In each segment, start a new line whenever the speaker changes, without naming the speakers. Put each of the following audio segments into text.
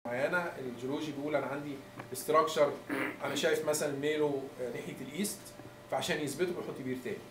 معينه الجيولوجي بيقول انا عندي استراكشر انا شايف مثلا ميله ناحيه الايست فعشان يثبته بيحط بير تاني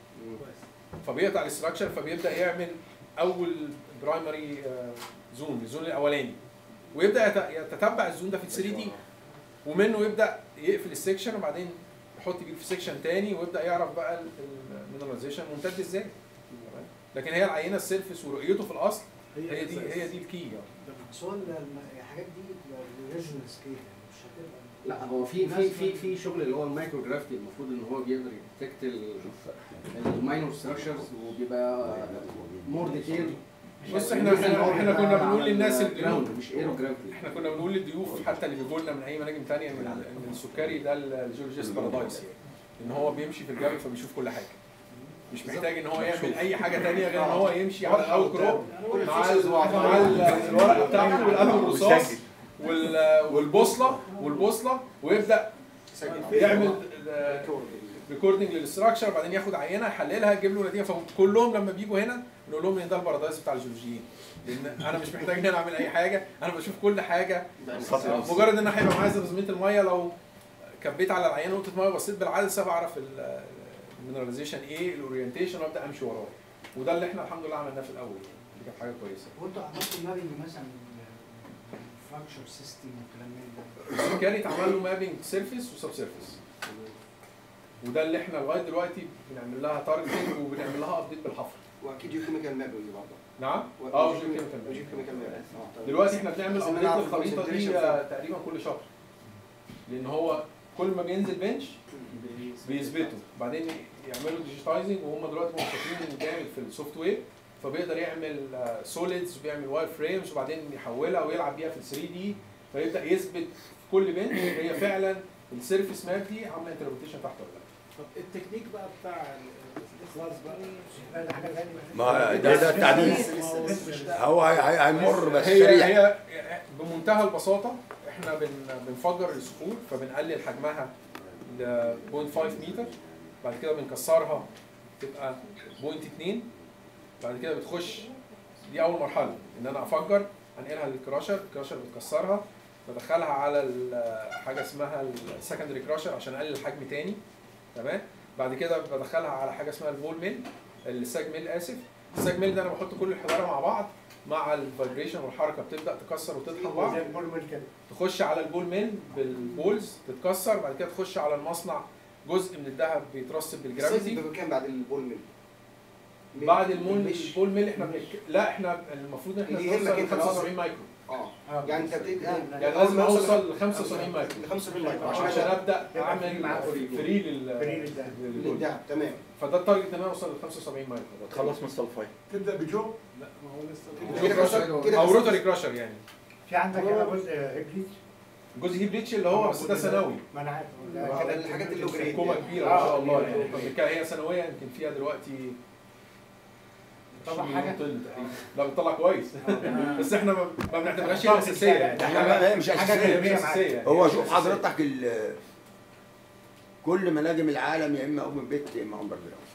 فبيقطع الاستراكشر فبيبدا يعمل اول برايمري زون الزون الاولاني ويبدا يت- يتتبع الزون ده في 3 دي ومنه يبدا يقفل السكشن وبعدين يحط بير في سكشن تاني ويبدا يعرف بقى المينراليزيشن ممتد ازاي تمام؟ لكن هي العينه السيرفس ورؤيته في الاصل هي دي هي دي الكي يعني.
بس هو ال- الم- الحاجات دي الاوريجينال سكيل يعني مش هتبقى
لا هو في في في في شغل اللي هو المايكرو جرافيتي المفروض ان هو بيقدر يديتكت الماينور ستراكشرز وبيبقى مور ديتيل
بص احنا احنا, احنا كنا بنقول للناس اللي
جراوند مش ايرو جرافيتي
احنا كنا بنقول للضيوف حتى اللي بيجوا لنا من اي مناجم تانية من ان السكري ده الجيولوجيست بارادايس يعني ان هو بيمشي في الجبل فبيشوف كل حاجه مش محتاج ان هو يعمل اي حاجه تانية غير ان هو يمشي على الاوت كروب مع ال- مع ال- الورقه بتاعته والقلم الرصاص وال- والبوصله والبوصله ويبدا يعمل ريكوردنج للاستراكشر بعدين ياخد عينه يحللها يجيب له نتيجه فكلهم لما بيجوا هنا نقول لهم ان ده البارادايس بتاع الجيولوجيين لان انا مش محتاج ان انا اعمل اي حاجه انا بشوف كل حاجه مجرد ان انا هيبقى معايا زمزميه الميه لو كبيت على العيان نقطه ميه وبصيت بالعدسه بعرف المينراليزيشن ايه الاورينتيشن وابدا امشي وراه وده اللي احنا الحمد لله عملناه في الاول يعني دي كانت حاجه كويسه
وانتوا عملتوا مابنج مثلا فراكشر سيستم والكلام من ده
السكري اتعمل له مابنج سيرفيس وسب سيرفيس وده اللي احنا لغايه دلوقتي بنعمل لها تارجتنج وبنعمل لها ابديت بالحفر
واكيد يو كيميكال مابنج برضه
نعم اه
وجيو
وجيو
كيميكال
كيميكال
مابنج
دلوقتي احنا بنعمل
بس إن
ابديت
أنا أعرف
للخريطه دي
concentration
آه، تقريبا كل شهر لان هو كل ما بينزل بنش بيثبتوا بعدين يعملوا ديجيتايزنج وهم دلوقتي مبسوطين جامد في السوفت وير فبيقدر يعمل سوليدز وبيعمل واير فريمز وبعدين يحولها ويلعب بيها في 3 دي فيبدا يثبت في كل بنش هي فعلا السيرفيس ماب دي عامله انتربريتيشن تحت ولا لا
طب التكنيك بقى بتاع الاخلاص بقى
ده حاجه ثانيه
ما ده ده التعديل هو هي- هي- هيمر بس
هي
سريع
هي بمنتهى البساطه احنا بن بنفجر الصخور فبنقلل حجمها ل 0.5 متر بعد كده بنكسرها تبقى 0.2 بعد كده بتخش دي اول مرحله ان انا افجر انقلها للكراشر الكراشر بتكسرها بدخلها على ال- حاجه اسمها السكندري كراشر عشان اقلل الحجم تاني تمام بعد كده بدخلها على حاجه اسمها البول ميل الساج ميل اسف الساج ميل ده انا بحط كل الحجاره مع بعض مع الفايبريشن والحركه بتبدا تكسر وتطحن بعض
زي البولمل كده
تخش على البول ميل بالبولز تتكسر بعد كده تخش على المصنع جزء من الذهب بيترسب
السايز
بالجرافيتي
بيبقى كام بعد البول ميل؟
بعد المول
مش-
البول ميل احنا بنك... لا احنا المفروض ان احنا
اللي يهمك
نوصل ل
انت
75 مايكرو
اه يعني انت بتبقى
يعني لازم اوصل ل 75 مايكرو
ل 75 مايكرو
عشان
عشان
ابدا
يبقى
اعمل
في معاك
فري
فري
لل
فري للذهب.
للجول.
الدهب تمام
فده التارجت ان انا اوصل ل 75 مايكرو
تخلص من السلفايد
تبدا بجو
لا
ما هو لسه
كده
كراشر
كده
او
بس-
روتري كراشر يعني
في عندك هنا جزء هيبريد
جزء هي بليتش اللي هو بس ده ثانوي
ما انا عارف
آه، ده الحاجات اللي جريد.
كومه كبيره ما شاء الله يعني فبالتالي هي سنويه يمكن فيها دلوقتي
طبعا
20
حاجة.
طن تقريبا لا بتطلع كويس
آه.
بس احنا ما ما بنعتبرهاش هي الاساسيه يعني
ده حاجة مش
حاجة
أساسية.
جانبية
مش اساسيه يعني
هو
مش
شوف
أساسية.
حضرتك ال- كل مناجم العالم يا اما اوبن بيت يا اما اندر جراوند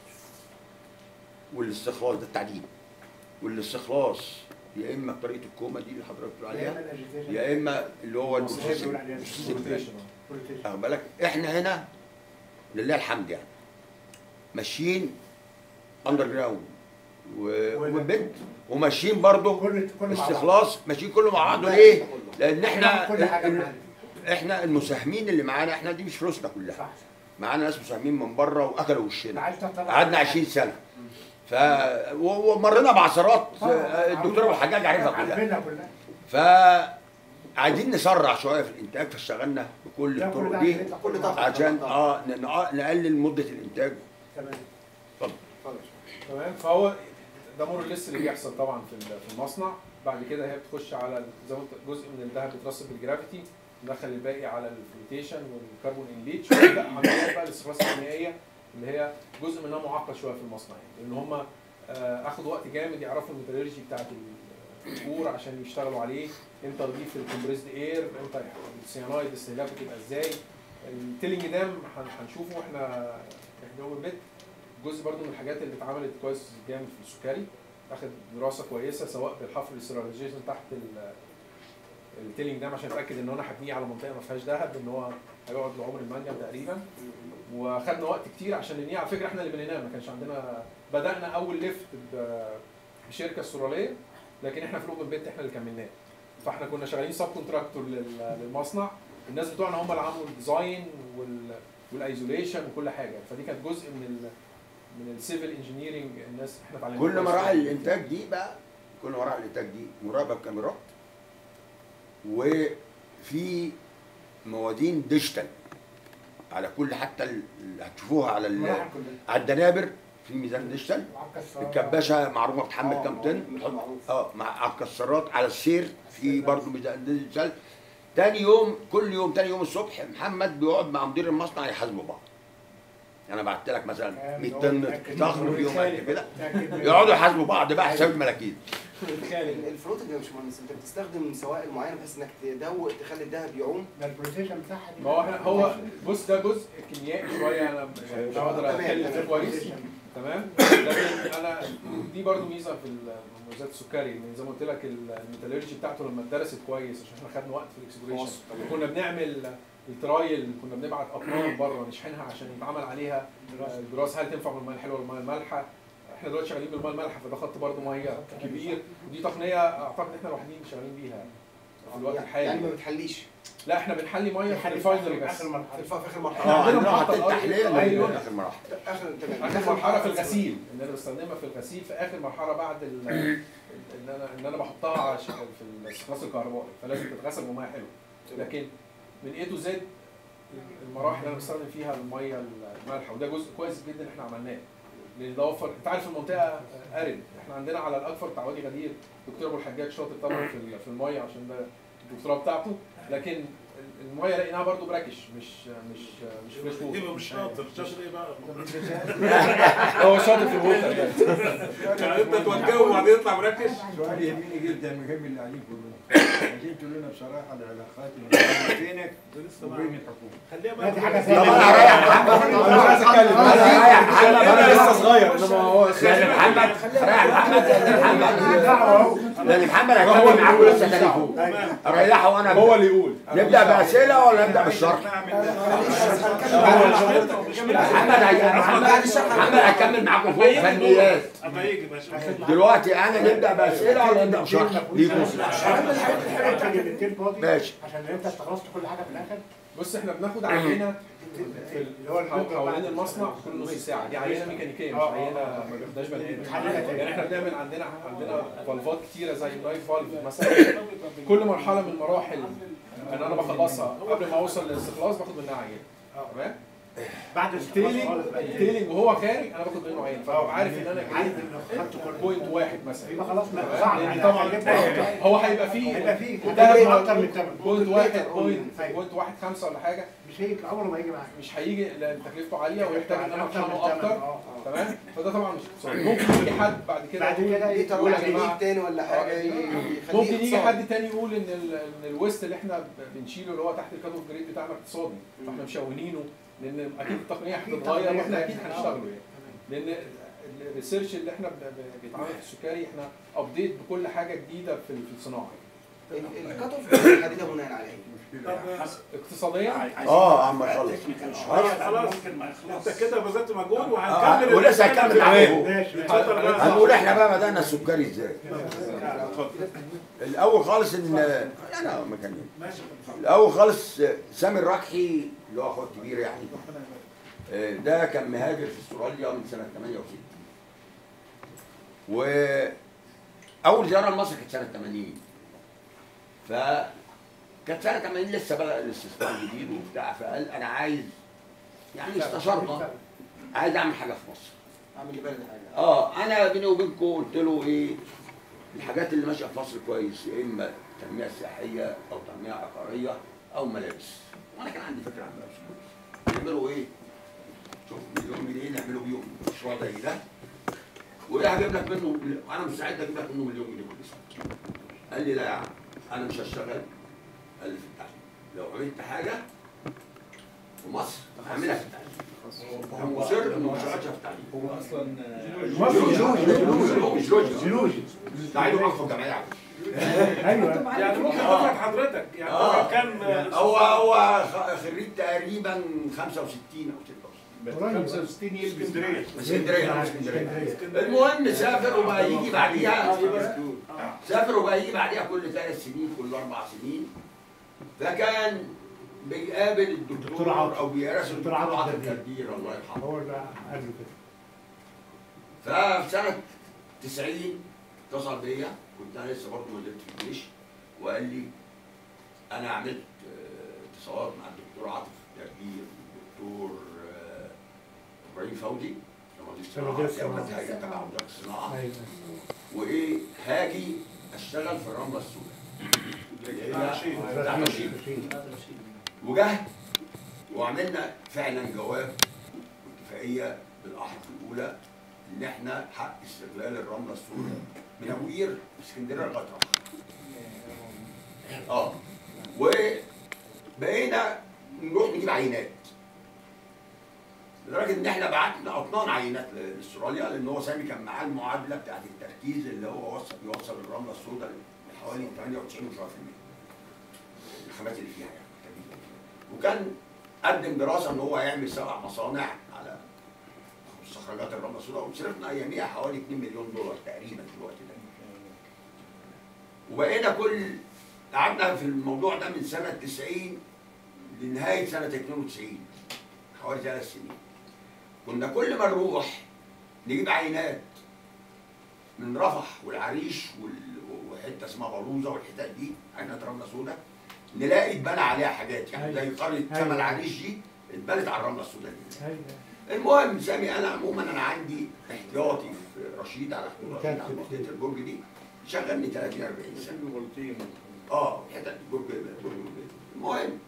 والاستخلاص ده التعديل والاستخلاص يا اما بطريقه الكوما دي اللي حضرتك بتقول عليها يا اما اللي هو
بيقول عليها
البروسيسنج
روتيشن.
واخد بالك احنا هنا لله الحمد يعني ماشيين اندر جراوند واوبن بيت وماشيين برضه
كل كل مع بعض.
استخلاص ماشيين كله مع بعضه ليه؟ لان احنا
كل حاجه
ال-
معانا.
احنا المساهمين اللي معانا احنا دي مش فلوسنا كلها
صح
معانا ناس مساهمين من بره واكلوا
انت
وشنا
عايز تطلع
قعدنا 20 سنه ف و- ومرينا بعثرات آه، الدكتور ابو الحجاج عارفها كلها
عارفينها كلها
ف عايزين نسرع شويه في الانتاج فاشتغلنا بكل
لا، كل
الطرق
ده
دي
عارفينها.
كل طاقة
عشان اه ن- ن- نقلل مده الانتاج
تمام
تمام فهو ده مور الليست اللي بيحصل طبعا في ال- في المصنع بعد كده هي بتخش على ال- زي ما قلت جزء من الذهب بيترسب بالجرافيتي ندخل الباقي على الفلوتيشن والكربون انليتش ونبدا عمليات بقى الاستخلاص الكيميائيه اللي هي جزء منها معقد شويه في المصنع يعني لان هم اخدوا وقت جامد يعرفوا الميتالورجي بتاعت الكور عشان يشتغلوا عليه امتى نضيف الكومبريسد اير امتى السيانايد استهلاكه تبقى ازاي التيلينج دام هن- هنشوفه احنا احنا اول بيت جزء برضو من الحاجات اللي اتعملت كويس جامد في السكري اخد دراسه كويسه سواء بالحفر الاستراتيجيزم تحت ال التيلينج دام عشان اتاكد ان انا هبنيه على منطقه ما فيهاش ذهب ان هو هيقعد لعمر المنجم تقريبا وخدنا وقت كتير عشان نبنيه على فكره احنا اللي بنيناه ما كانش عندنا بدانا اول ليفت ب- بشركه استراليه لكن احنا في الاوبن بيت احنا اللي كملناه فاحنا كنا شغالين سب كونتراكتور للمصنع الناس بتوعنا هم اللي عملوا الديزاين وال والايزوليشن وكل حاجه فدي كانت جزء من ال من السيفل انجينيرنج الناس احنا اتعلمنا
كل
كويس
مراحل
فيها.
الانتاج دي بقى كل مراحل الانتاج دي مراقبه بكاميرات وفي موادين ديجيتال على كل حتى ال- اللي هتشوفوها على ال-
المراحل كلها
على الدنابر في ميزان ديجيتال
وعكا السيارة.
الكباشه معروفه بتحمل
آه،
كام طن
مش
تحط-
معروف.
اه مع على الكسرات على السير في برضه ميزان ديجيتال تاني يوم كل يوم تاني يوم الصبح محمد بيقعد مع مدير المصنع يحاسبوا بعض انا بعت لك مثلا 100 طن صخر في يوم قد كده يقعدوا يحاسبوا بعض بقى حساب الملاكين
ال- الفلوتنج يا باشمهندس انت بتستخدم سوائل معينه بحيث انك تدوق تخلي الذهب يعوم
ده البروتيشن بتاعها دي
ما هو احنا هو بص ده جزء كيميائي شويه انا مش هقدر اتكلم فيه كويس تمام لكن انا دي برضو ميزه في المميزات السكري ان زي ما قلت لك الميتالورجي بتاعته لما اتدرست كويس عشان احنا خدنا وقت في الاكسبلوريشن كنا بنعمل الترايل كنا بنبعت اطنان بره نشحنها عشان يتعمل عليها الدراسه هل تنفع بالميه الحلوه ولا الميه المالحه احنا دلوقتي شغالين بالميه المالحه فده خط برضه ميه كبير ودي تقنيه اعتقد احنا الوحيدين اللي شغالين بيها في الوقت
يعني
الحالي
ما بتحليش
لا احنا بنحلي ميه في
بنحلي
الريفاينري
في
بس
آخر مرحلة.
في الف- في اخر
اه
مرحله
عندنا
عندنا
محطة
محطه التحليه
الأرض.
اللي
أيوة.
هي اخر مراحل
اخر تمام
اخر مرحله في الغسيل ان انا بستخدمها في الغسيل في اخر مرحله بعد ال- ان انا ان انا بحطها عشان في الاستخلاص الكهربائي فلازم تتغسل بميه حلوه لكن من اي تو زد المراحل اللي انا بستخدم فيها الميه المالحه وده جزء كويس جدا احنا عملناه لان ده وفر انت عارف المنطقه ارد احنا عندنا على الاكثر بتاع وادي غدير دكتور ابو الحجاج شاطر طبعا في ال- في الميه عشان ده الدكتوراه بتاعته لكن الميه لقيناها برضو براكش مش مش مش فريش
يبقى
ووتر
مش شاطر شاطر ايه بقى؟
هو شاطر في الووتر ده
يعني انت توجهه وبعدين يطلع مركز
سؤال يهمني جدا مهم اللي عليكم كلهم عايزين تقولوا لنا بصراحه العلاقات اللي بينك
ده لسه
وبين
ما
الحكومه
خليها
لا، دي
بقى
حاجة
طب
ثانية.
انا هريح محمد
انا عايز اتكلم
انا هريح محمد
انا لسه صغير انما هو
لان محمد هريح محمد لان محمد لان محمد هيتكلم معاكم لسه تاني فوق اريحه وانا
هو اللي يقول
نبدا باسئله ولا نبدا بالشرح؟ محمد هي- محمد محمد هيكمل معاكم فوق فنيات
اما يجي ماشي
دلوقتي انا نبدا باسئله ولا نبدا بشرح؟ ليكم
اهم الحاجات الحلوه تيجي من التيل بودي
ماشي.
عشان انت استخلصت كل حاجه في الاخر
بص احنا بناخد عينه في
اللي هو
ال-
الفلتر
حوالين
بعد-
المصنع كل نص ساعه دي عينه ميكانيكيه مش
آه، آه،
عينه
آه.
ما بياخدهاش بني ادم
بتحللها تاني.
يعني احنا بنعمل عندنا عندنا فالفات كتيره زي اللايف فالف مثلا كل مرحله من المراحل ان انا بخلصها قبل ما اوصل للاستخلاص باخد منها عينه تمام
بعد
التيلينج التيلينج وهو خارج انا باخد منه عينه فببقى عارف ان انا
عارف
جبت
ان خدت كل
بوينت واحد مثلا
يبقى خلاص ما
تمام؟
صعب
لأن
يعني
طبعا
هيبقى-
هو هيبقى فيه
هيبقى فيه
الذهب
هتلاقي
هو
اكتر من ثمن
بوينت واحد
أيوة.
بوينت بوينت واحد خمسة ولا حاجة
مش هيجي عمره ما يجي معاك
مش هيجي لان تكلفته عالية ويحتاج ان انا
أكتر من
ارحمه
ثمن.
اكتر
آه.
تمام فده طبعا مش اقتصادي ممكن يجي حد بعد كده
بعد
يقول-
كده
دي
يجي
يقول يا
تروح
جماعة
جديد تاني ولا حاجه
آه،
يخليه
ممكن يجي
اقتصادي.
حد تاني يقول ان ال- ان الويست اللي احنا ب- بنشيله اللي هو تحت الكات اوف جريد بتاعنا اقتصادي فاحنا مشونينه لان اكيد التقنيه هتتغير واحنا اكيد هنشتغله يعني لان الريسيرش اللي احنا ب- ب- بيتعمل في السكري احنا ابديت بكل حاجه جديده في في الصناعه
ال- الكات اوف الحديده بناء على ايه؟
اقتصاديا
اه عم خلص
خلاص انت كده بذلت مجهود
آه،
وهنكمل
ولسه هنكمل معاكم
ماشي
اتفضل بقى.
هنقول احنا بقى بدانا السكري ازاي الاول خالص ان انا مكاني
ماشي
الاول خالص سامي الركحي اللي هو اخوه الكبير يعني آه، ده كان مهاجر في استراليا من سنه 68 واول زياره لمصر كانت سنه 80 ف كانت سنه 80 لسه بقى الاستثمار جديد وبتاع فقال انا عايز يعني استشارنا عايز اعمل حاجه في مصر
اعمل لي بلد حاجه
اه انا بيني وبينكم قلت له ايه الحاجات اللي ماشيه في مصر كويس يا اما تنميه سياحيه او تنميه عقاريه او ملابس وانا كان عندي فكره عن ملابس كويس يعملوا ايه؟ شوف مليون جنيه نعملوا بيهم مشروع زي ده وايه هجيب لك منه انا مستعد اجيب لك منه مليون جنيه كل سنه قال لي لا يا عم انا مش هشتغل قال لي في التعليم لو عملت حاجه في مصر هعملها في التعليم هو مصر انه ما شغالش في التعليم
هو اصلا
جيولوجي جيولوجي جيولوجي تعالوا معاكم في الجمعيه على فكرة.
يعني
ايوه
ممكن
آه.
دفعة حضرتك يعني
آه.
دفعة كام
هو هو خ- خريج تقريبا 65 او 66
65 يلبس اسكندرية
اسكندريه أو اسكندريه
اسكندرية
المهم سافر وبقى يجي بعديها
آه.
سافر وبقى يجي بعديها كل ثلاث سنين كل اربع سنين فكان بيقابل
دكتور
الدكتور
عاطف.
او بيراسل
دكتور
الدكتور
عاطف
عاطف
دردير.
دردير الله يرحمه
هو اللي قال له كده
ففي سنة 90 اتصل بيا كنت أنا لسه برضه ما زلت في الجيش وقال لي أنا عملت آه، اتصالات مع الدكتور عاطف دردير والدكتور آه، إبراهيم فوزي لما دي الصناعة
وزير
دي أول
الصناعة.
هيئة تبع وزارة الصناعة
ايوه
وإيه هاجي أشتغل في الرملة السوداء اللي
بتاع
هي
رشيد.
بتاع رشيد وجه وعملنا فعلا جواب واتفاقيه بالاحرف الاولى ان احنا حق استغلال الرمله السوداء من ابو قير اسكندريه لغايه رفح. اه وبقينا نروح نجيب عينات لدرجه ان احنا بعتنا اطنان عينات لاستراليا لان هو سامي كان معاه المعادله بتاعت التركيز اللي هو وصل يوصل الرمله السوداء لحوالي 98 الخامات اللي فيها يعني وكان قدم دراسه ان هو هيعمل سبع مصانع على مستخرجات الرمله السوداء وصرفنا اياميها حوالي 2 مليون دولار تقريبا في الوقت ده وبقينا كل قعدنا في الموضوع ده من سنه 90 لنهايه سنه 92 حوالي ثلاث سنين كنا كل ما نروح نجيب عينات من رفح والعريش وال- وحته اسمها بلوزه والحتت دي عينات رمله سوداء نلاقي اتبنى عليها حاجات يعني زي قريه
أيوة.
سما العريش دي اتبنت على الرمله السوداء دي
ايوه
المهم سامي انا عموما انا عندي احتياطي في رشيد على حدود رشيد على منطقه البرج دي شغلني 30 40 سنه اه حتت البرج البرج المهم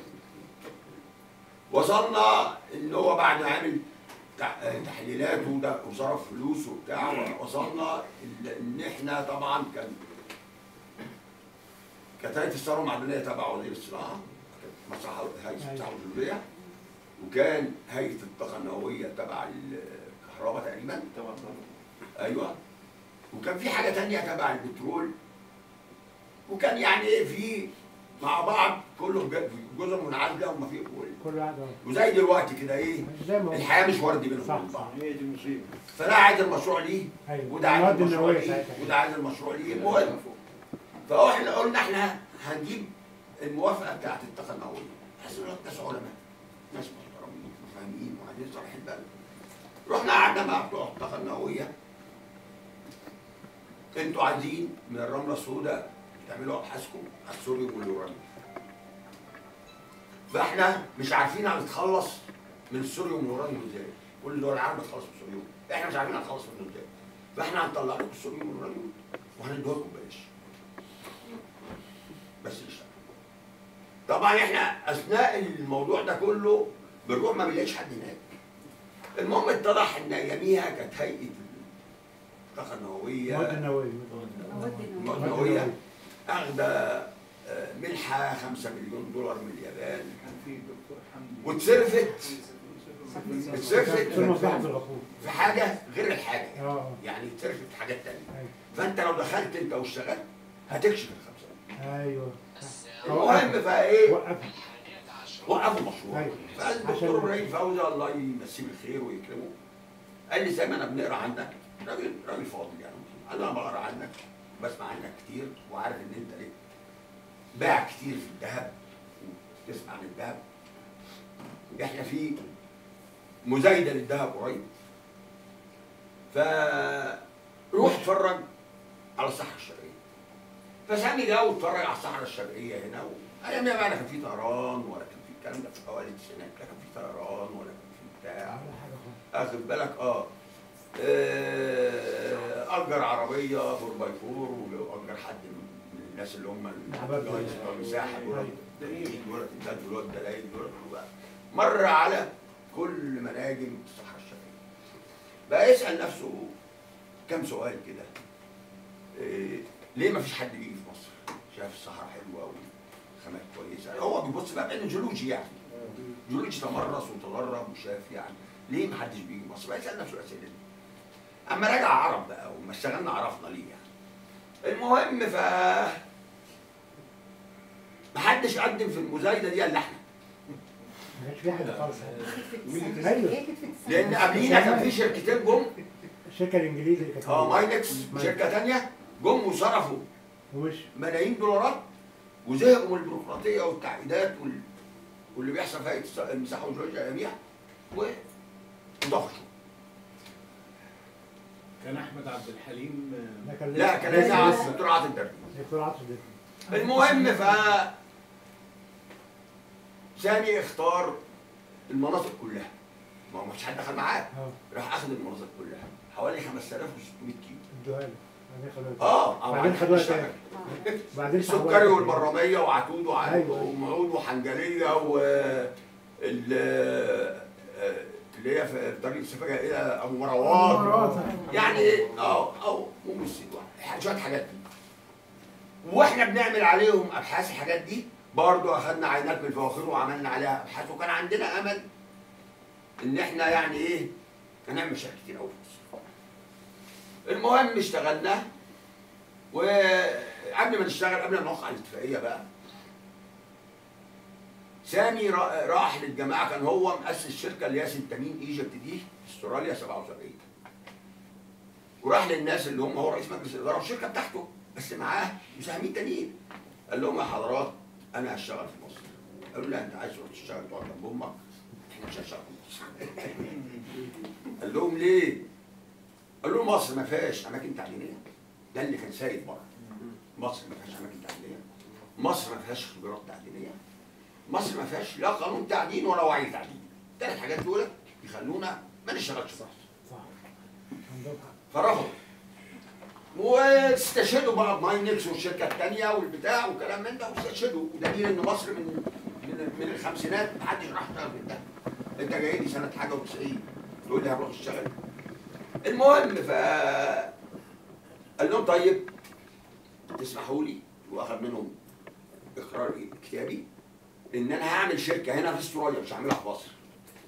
وصلنا ان هو بعد ما عمل تح- تحليلات وده وصرف فلوس وبتاع وصلنا ال- ان احنا طبعا كان كانت هيئه الثروه المعدنيه تبع وزير الصناعه كانت مصلحه هيئه الصحه والجمهوريه وكان هيئه الطاقه النوويه تبع الكهرباء تقريبا ايوه وكان في حاجه تانية تبع البترول وكان يعني ايه في مع بعض كله ج- جزر منعزله وما في
كل واحد أهو.
وزي دلوقتي كده ايه
زي ما هو
الحياه مش وردي بينهم
صح
وبين
صح
بعض
هي دي مصيبة
فده عايز المشروع ليه
ايوه
وده عايز
المواد
المشروع
النوويه
ليه
ساعتها
وده عايز المشروع ليه المهم فاحنا قلنا احنا هنجيب الموافقه بتاعت الطاقه النوويه بحيث ان ناس علماء ناس محترمين وفاهمين وعايزين صالح البلد رحنا قعدنا مع بتوع الطاقه النوويه انتوا عايزين من الرمله السوداء تعملوا ابحاثكم على السوريوم واليورانيوم فاحنا مش عارفين هنتخلص من السوريوم واليورانيوم ازاي كل دول العالم بتخلص من السوريوم احنا مش عارفين هنتخلص منه ازاي فاحنا هنطلع لكم السوريوم واليورانيوم وهندوها لكم ببلاش بس يشتغل طبعا احنا اثناء الموضوع ده كله بنروح ما بنلاقيش حد هناك المهم اتضح ان اياميها كانت هيئه الطاقه النوويه
المواد النوويه
المواد النوويه اخذه آه، منحه 5 مليون دولار من اليابان
كان في دكتور حمدي
واتصرفت اتصرفت
في مصلحه العقول
في حاجه غير الحاجه
اه
يعني اتصرفت في حاجات تانية
ايوه
فانت لو دخلت انت واشتغلت هتكشف الخمسه
ايوه
المهم فايه
وقف
وقفوا المشروع
أيوة.
فالدكتور
عشان-
ابراهيم فوزي الله يمسيه بالخير ويكرمه قال لي زي ما انا بنقرا عنك راجل راجل فاضل يعني قال لي انا بقرا عنك بسمع عنك كتير وعارف ان انت ليك باع كتير في الذهب وتسمع عن الذهب احنا في مزايده للذهب قريب فروح اتفرج على الصحراء الشرقيه فسامي جه واتفرج على الصحراء الشرقيه هنا و... ايامها بقى لا كان في طيران ولا كان في الكلام ده في اوائل التسعينات لا كان في طيران ولا كان في بتاع
ولا حاجه خالص
اخد بالك اه آه، اجر عربيه 4 باي 4 واجر حد من الناس اللي هم
أحباب
الجايز بتوع المساحه دول
أيوة.
دليل دول التنتات دول الدلايل دول كله بقى مر على كل مناجم الصحراء الشرقيه بقى يسال نفسه كم سؤال كده إيه ليه ما فيش حد بيجي في مصر؟ شايف الصحراء حلوه قوي خامات كويسه هو بيبص بقى بانه جيولوجي يعني جيولوجي تمرس وتدرب وشاف يعني ليه ما حدش بيجي مصر؟ بقى يسال نفسه الاسئله دي اما رجع عرب بقى وما اشتغلنا عرفنا ليه يعني المهم ف محدش قدم في المزايده دي الا احنا
ما كانش في حد خالص
ايوه
ايوه
لان قبلينا كان في شركتين جم
الشركه الانجليزي اللي كانت
اه ماينكس شركه ثانيه جم وصرفوا
ومش
ملايين دولارات وزهقوا من البيروقراطيه والتعقيدات وال... واللي بيحصل في هيئه الس- المساحه والجيولوجيا اياميها وضغطوا
كان احمد عبد الحليم
ده كان
لا كان
لسه-
لازم
لسه.
الدكتور عاطف الدربي
دكتور عاطف ده
المهم ف سامي اختار المناطق كلها ما هو مفيش حد دخل معاه
اه
راح اخذ المناطق كلها حوالي 5600 كيلو
ادوها له بعدين خدوها
اه
بعدين
بعدين
خدوها
اشتغل.
تاني بعدين
السكري
سحبوها تاني.
والمرميه وعتود وع-
أيوة.
ومعود وحنجليه و ال اللي هي في طريق السفاجه الى ابو مروان يعني ايه اه او ام السيد شويه حاجات دي واحنا بنعمل عليهم ابحاث الحاجات دي برضو اخذنا عينات من الفواخر وعملنا عليها ابحاث وكان عندنا امل ان احنا يعني ايه هنعمل مشاكل كتير قوي في مصر. المهم اشتغلنا وقبل ما نشتغل قبل ما نوقع الاتفاقيه بقى سامي را- راح للجماعه كان هو مؤسس الشركه اللي هي سنتامين ايجيبت دي في استراليا 77 وراح للناس اللي هم هو رئيس مجلس الاداره والشركه بتاعته بس معاه مساهمين تانيين قال لهم يا حضرات انا هشتغل في مصر قالوا لا انت عايز تروح تشتغل تقعد جنب امك احنا مش هنشتغل في مصر قال لهم ليه؟ قال لهم مصر ما فيهاش اماكن تعليميه ده اللي كان سايد بره مصر ما فيهاش اماكن تعليميه مصر ما فيهاش خبرات تعليميه مصر ما فيهاش لا قانون تعدين ولا وعي تعدين الثلاث حاجات دول يخلونا ما نشتغلش صح
صح عندهم حق
فرفضوا واستشهدوا بقى بماينكس والشركه الثانيه والبتاع وكلام من ده واستشهدوا ودليل ان مصر من من, من الخمسينات محدش راح اشتغل في ده انت جاي لي سنه حاجه و90 تقول لي هروح اشتغل المهم ف قال لهم طيب تسمحوا لي واخد منهم اقرار كتابي ان انا هعمل شركه هنا في استراليا مش هعملها في مصر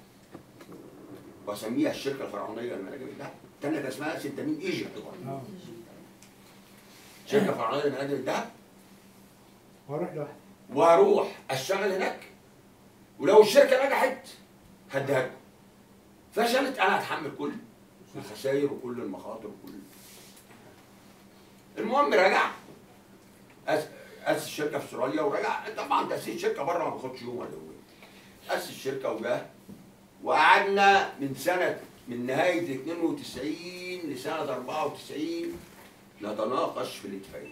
واسميها الشركه الفرعونيه للمناجم الذهب الثانيه كان اسمها سنتامين ايجيبت برضه
اه
شركه فرعونيه للمناجم الذهب
واروح لوحدي
واروح اشتغل هناك ولو الشركه نجحت هديها لكم فشلت انا هتحمل كل الخسائر وكل المخاطر وكل المهم رجع أس- اسس الشركه في استراليا ورجع طبعا تاسيس الشركه بره ما بياخدش يوم ولا يومين اسس الشركه وجاه وقعدنا من سنه من نهايه 92 لسنه 94 نتناقش في الاتفاقيه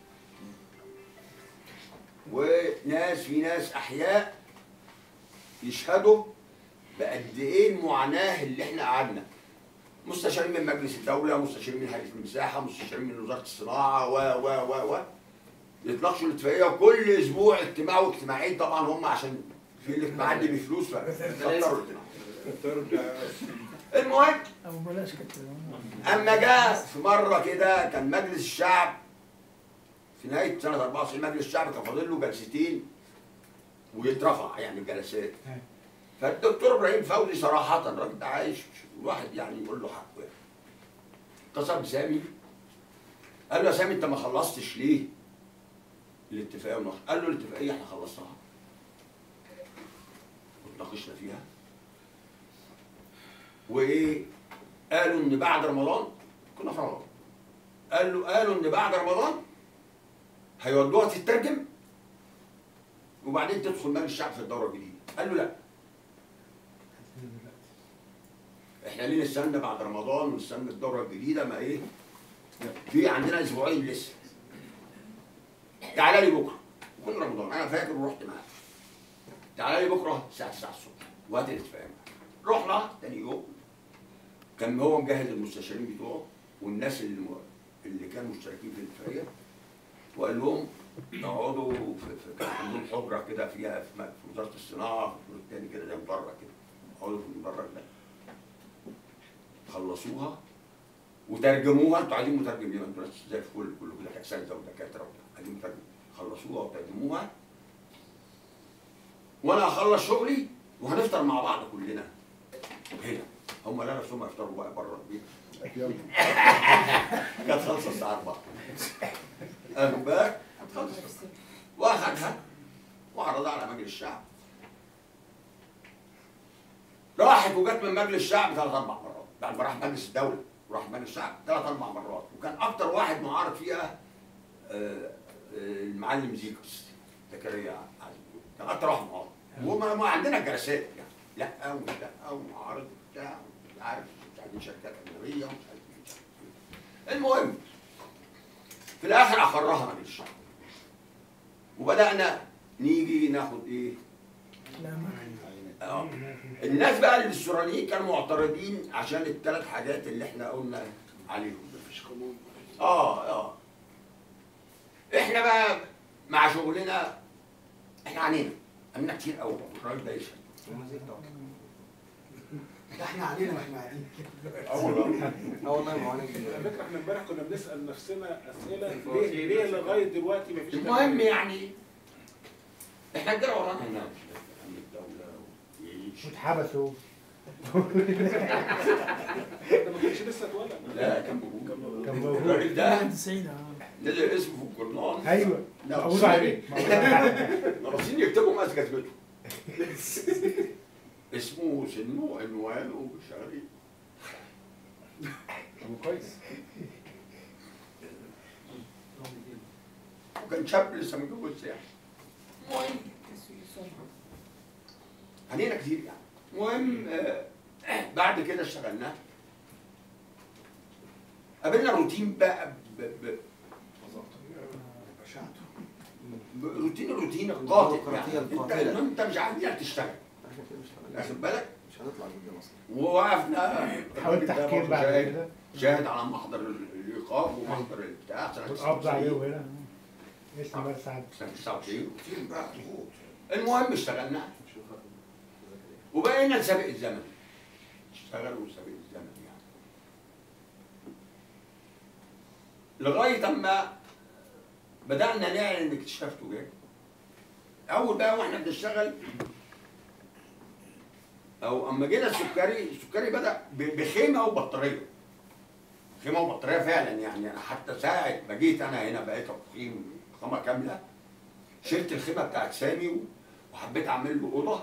وناس في ناس احياء يشهدوا بقد ايه المعاناه اللي احنا قعدنا مستشارين من مجلس الدوله مستشارين من هيئه المساحه مستشارين من وزاره الصناعه و و و و يتناقشوا الاتفاقيه وكل اسبوع اجتماع واجتماعين طبعا هم عشان في الاجتماعات دي بفلوس فاختاروا الاجتماع المهم
او بلاش كده
اما جاء في مره كده كان مجلس الشعب في نهايه سنه 94 مجلس الشعب كان فاضل له جلستين ويترفع يعني الجلسات
أيوة.
فالدكتور ابراهيم فوزي صراحه الراجل ده عايش الواحد يعني يقول له حقه يعني اتصل بسامي قال له يا سامي انت ما خلصتش ليه الاتفاقيه والنقد قال له الاتفاقيه احنا خلصناها واتناقشنا فيها وايه قالوا ان بعد رمضان كنا في رمضان قال له قالوا ان بعد رمضان هيودوها تترجم وبعدين تدخل مجلس الشعب في الدوره الجديده قال له لا احنا ليه نستنى بعد رمضان ونستنى الدوره الجديده ما ايه في عندنا اسبوعين لسه تعالى لي بكره من رمضان انا فاكر ورحت معاه تعالى لي بكره الساعه 9 الصبح وهات الاتفاق رحنا تاني يوم كان هو مجهز المستشارين بتوعه والناس اللي م- اللي كانوا مشتركين في الاتفاقيه وقال لهم اقعدوا في, في كان عندهم حجره كده فيها في, م- في وزاره الصناعه في الدور الثاني كده زي مدرج كده اقعدوا في المدرج ده خلصوها وترجموها انتوا عايزين مترجم ليه ما انتوا ناس زي الفل كله كده اساتذه ودكاتره وبتاع. عايزين مترجم خلصوها وترجموها وانا هخلص شغلي وهنفطر مع بعض كلنا هنا هم لا نفسهم هيفطروا بقى بره البيت كانت خلصه الساعه 4 واخد بالك؟ خلص واخدها وعرضها على مجلس الشعب راحت وجت من مجلس الشعب ثلاث اربع مرات بعد ما راح مجلس الدوله وراح مجلس الشعب ثلاث اربع مرات وكان اكتر واحد معارض فيها آه، آه، المعلم زيكوس زكريا عزيز كان اكتر واحد معارض وما ما عندنا جلسات يعني لا ومش لا ومعارض وبتاع مش عارف مش عايزين شركات اجنبيه ومش عارف إيه، مش عارف إيه. المهم في الاخر اقرها مجلس الشعب وبدانا نيجي ناخد ايه آه. الناس بقى السورانيين كانوا معترضين عشان الثلاث حاجات اللي احنا قلنا عليهم مفيش قانون اه اه احنا بقى مع شغلنا احنا عانينا عانينا كتير قوي الراجل ده يشهد
ده احنا علينا واحنا قاعدين
اه والله
اه والله ما هو
على فكره احنا امبارح كنا بنسال نفسنا اسئله ليه ليه لغايه دلوقتي مفيش
المهم يعني احنا الجرى ورانا هنا امن الدوله وجيش
واتحبسوا
ده ما كانش لسه اتولد
لا كان موجود
كان موجود.
الراجل ده
90 اه
نزل اسمه في الجورنال
ايوه
لا
مقبوض عليه مقبوض عليه.
ناقصين يكتبوا ماسك كتبته اسمه سنه عنوانه شهري
طب كويس
وكان شاب لسه متجوز يعني المهم علينا كتير يعني المهم آه، بعد كده اشتغلنا قابلنا روتين بقى ب... ب... ب... روتين روتين قاتل
البيروقراطية
يعني انت
القاتلة.
انت مش عارف تشتغل
احنا كده مش هنعمل-
واخد بالك
مش هنطلع قدام اصلا
ووقفنا
حاول
الراجل ده
تحكيم
برضه
بعد
شاهد
كده
شاهد على محضر الايقاف ومحضر البتاع سنه
والقبض عليه
99
هنا اسم مرسى عبد
سنه 99 كتير بقى ضغوط المهم اشتغلنا وبقينا نسابق الزمن اشتغل وسابق الزمن يعني لغايه اما بدانا نعلن اكتشاف تجاري اول بقى واحنا بنشتغل او اما جينا السكري السكري بدا ب- بخيمه وبطاريه خيمه وبطاريه فعلا يعني انا حتى ساعه ما جيت انا هنا بقيت اقيم خيمه كامله شلت الخيمه بتاعت سامي و- وحبيت اعمل له اوضه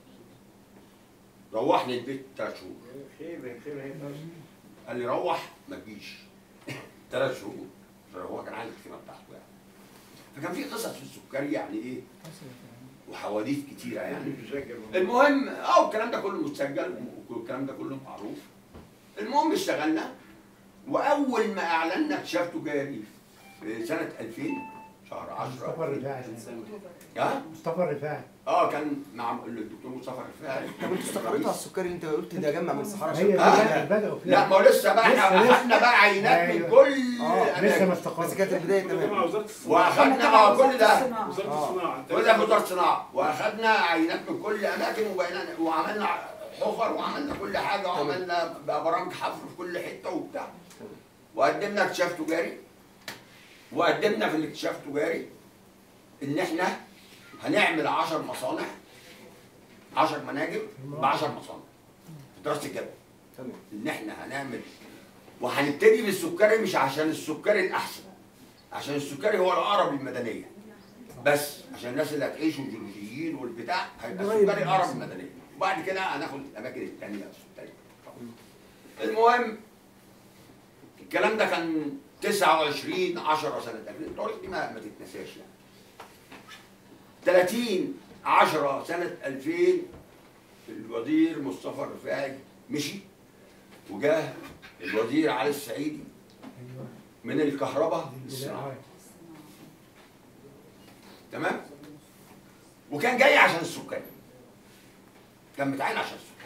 روحني البيت ثلاث شهور
خير خير هي
قال لي روح ما تجيش ثلاث شهور هو كان عايز الخيمه بتاعته يعني فكان في قصص في السكري يعني ايه وحواديت كتيره يعني المهم اه الكلام ده كله متسجل والكلام ده كله معروف المهم اشتغلنا واول ما اعلنا اكتشاف تجاري في سنه 2000 شهر
مصطفى
10
الرفاعي
ها
مصطفى الرفاعي
اه كان مع الدكتور مصطفى الرفاعي
طب انتوا استقريتوا على السكري اللي انت قلت ده جمع من الصحراء
هي
عشان-
آه.
بدأ- بدأوا فيها
لا ما هو لسه بقى احنا
لسه- لسه.
اخدنا بقى عينات من
أيوة.
كل
آه،
لسه
الأماكن.
ما
بس
استقرش
كانت البدايه
كل ده مع
تمام
وزاره الصناعه
واخدنا اه كل ده
وزاره الصناعه
كل ده في وزاره الصناعه واخدنا عينات من كل اماكن وبقينا وعملنا حفر وعملنا كل حاجه وعملنا بقى برامج حفر في كل حته وبتاع وقدمنا اكتشاف تجاري وقدمنا في الاكتشاف التجاري ان احنا هنعمل 10 مصانع 10 مناجم ب 10 مصانع في دراسه الجدوى
تمام
ان احنا هنعمل وهنبتدي بالسكري مش عشان السكري الاحسن عشان السكري هو الاقرب للمدنيه بس عشان الناس اللي هتعيش والجيولوجيين والبتاع هيبقى
قريب
السكري
من
اقرب
الناس.
للمدنيه وبعد كده هناخد الاماكن الثانيه التانية. المهم الكلام ده كان 29 10 سنه 2000 التواريخ دي ما, ما تتنساش يعني 30 10 سنه 2000 الوزير مصطفى الرفاعي مشي وجاه الوزير علي السعيدي
ايوه
من الكهرباء للصناعه
آه.
تمام وكان جاي عشان السكان كان متعين عشان السكان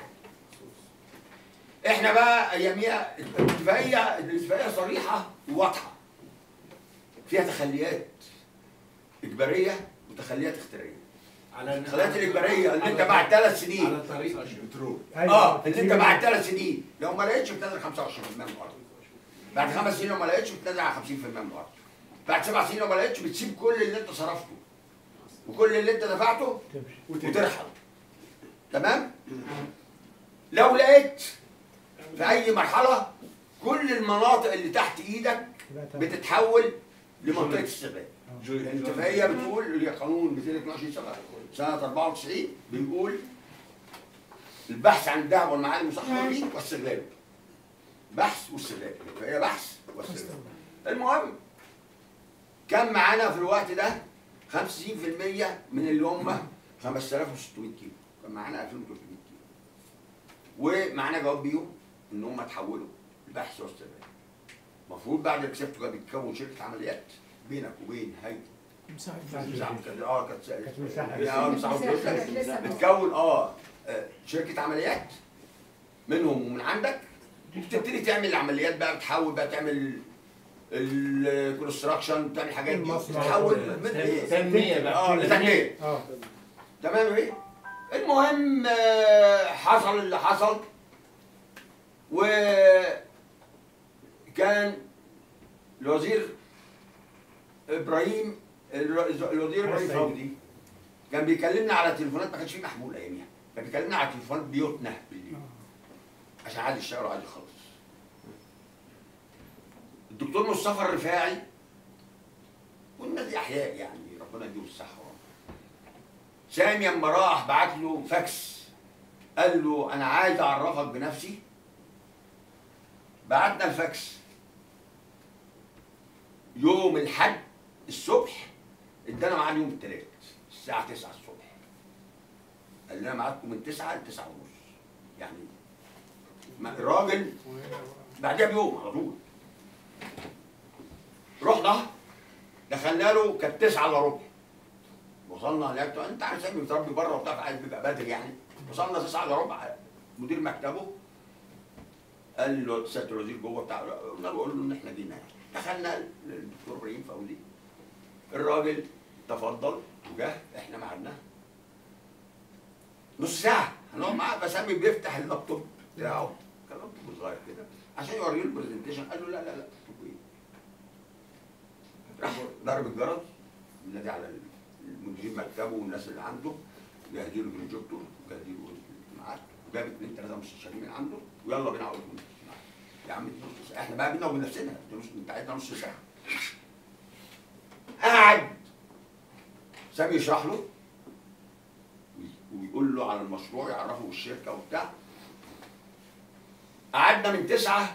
احنا بقى اياميها الاتفاقيه الاتفاقيه صريحه وواضحه فيها تخليات اجباريه وتخليات اختياريه
على
التخليات الاجباريه اللي انت بعد ثلاث سنين
على طريق البترول
أيوة.
اه اللي انت بعد ثلاث سنين لو ما لقيتش بتنزل 25% من الارض بعد خمس سنين لو ما لقيتش بتنزل على 50% من الارض بعد سبع سنين لو ما لقيتش بتسيب كل اللي انت صرفته وكل اللي انت دفعته
تمشي
وترحل تمام لو لقيت في اي مرحله كل المناطق اللي تحت ايدك
لا تمام.
بتتحول لمنطقه السباق لان الاتفاقيه بتقول اللي هي قانون 222 سنه سنه 94 بيقول البحث عن الذهب والمعادن المسخره به واستغلاله بحث واستغلال فهي بحث واستغلال المهم كان معانا في الوقت ده 50% من اللي هم 5600 كيلو كان معانا 2300 كيلو ومعانا جواب بيهم ان هم اتحولوا لبحث واستغلال المفروض بعد الاكسبت ده بيتكون شركه عمليات بينك وبين هيئه مساحه كانت اه كانت
كانت مساحة.
اه مساحه وفلوسها. بتكون اه آه، شركه عمليات منهم ومن عندك بتبتدي تعمل العمليات بقى بتحاول بقى تعمل الكونستراكشن تعمل حاجات دي
المصنع.
تحول من ايه؟
تنمية بقى
اه لتنميه
اه
تمام ايه؟ المهم آه، حصل اللي حصل و كان الوزير ابراهيم الر- الوزير ابراهيم
السيد.
فوزي كان بيكلمنا على تليفونات ما كانش فيه محمول اياميها كان بيكلمنا على تليفونات بيوتنا بالليل عشان عادي يشتغل وعادي يخلص الدكتور مصطفى الرفاعي والناس دي احياء يعني ربنا يديهم الصحه سامي اما راح بعت له فاكس قال له انا عايز اعرفك بنفسي بعتنا الفاكس يوم الحد الصبح ادانا ميعاد يوم الثلاث الساعه 9 الصبح قال لنا ميعادكم من 9 ل 9 ونص يعني ما- الراجل بعدها بيوم على طول رحنا دخلنا له كانت 9 الا ربع وصلنا هناك انت عارف سامي متربي بره وبتاع فعايز بيبقى بدري يعني وصلنا 9 الا ربع مدير مكتبه قال له سياده الوزير جوه بتاع قلنا له قول له ان احنا جينا دخلنا للدكتور ابراهيم فوزي الراجل تفضل وجه احنا معانا نص ساعه هنقعد معاه فسامي بيفتح اللابتوب بتاعه كان لابتوب صغير كده عشان يوريه البرزنتيشن قال له لا لا لا لابتوب ايه راح ضرب الجرس نادي على المدير مكتبه والناس اللي عنده جهزوا له البروجيكتور وجهزوا له الاجتماعات وجاب اثنين ثلاثه مستشارين من عنده ويلا بينا اقول لكم الاجتماع. يا عم دي نص ساعه احنا بقى بينا وبين نفسنا دي نص انت عايزنا نص ساعه قعد سامي يشرح له وي- ويقول له على المشروع يعرفه بالشركه وبتاع قعدنا من تسعه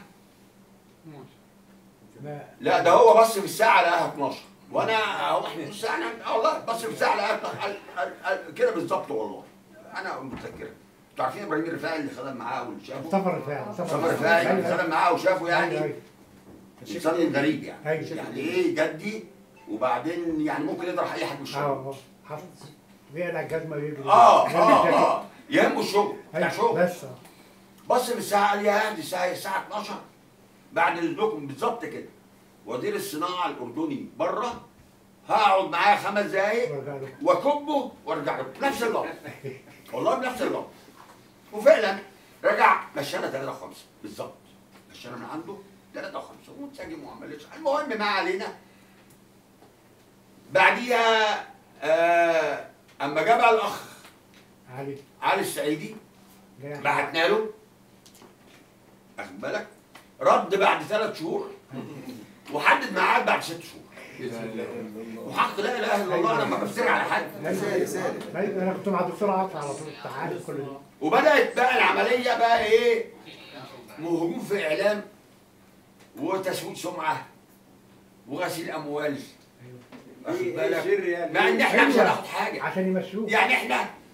لا
لا ده هو بص في الساعه لقاها 12 وانا هو احنا نص ساعه أنا- اه والله بص في الساعه لقاها 12 قال- قال- قال- كده بالظبط والله انا متذكرها انتوا عارفين ابراهيم الرفاعي اللي خدم معاه واللي شافه
مصطفى الرفاعي
مصطفى الرفاعي اللي خدم معاه وشافه يعني
أيوة، أيوة.
انسان غريب يعني
أيوة.
يعني ايه جدي وبعدين يعني ممكن يضرب اي حد بالشغل
اه حصل بيقلع الجزمه ويجري
اه اه اه يهمه الشغل بتاع
أيوة،
شغل
بس آه.
بص في الساعه قال يا دي الساعه الساعه 12 بعد اذنكم بالظبط كده وزير الصناعه الاردني بره هقعد معاه خمس دقايق
وارجع له.
واكبه وارجع له بنفس اللفظ والله بنفس اللفظ وفعلا رجع مشانا 3 و5 بالظبط مشانا من عنده 3 و5 ومنسجم وما عملش المهم ما علينا بعديها آه اما جاب الاخ
علي
علي السعيدي
جاي
بعتنا له واخد بالك رد بعد ثلاث شهور وحدد ميعاد بعد ست شهور وحق لا اله الا الله انا ما بفتري على حد
رسالة رسالة
أيوة، انا كنت مع الدكتور عاطف على طول تعالى كل ده
وبدات بقى العمليه بقى ايه هجوم في اعلام وتسويق سمعه وغسيل اموال واخد بالك مع ان احنا مش
أيوة.
هناخد حاجه
عشان يمشوه
يعني احنا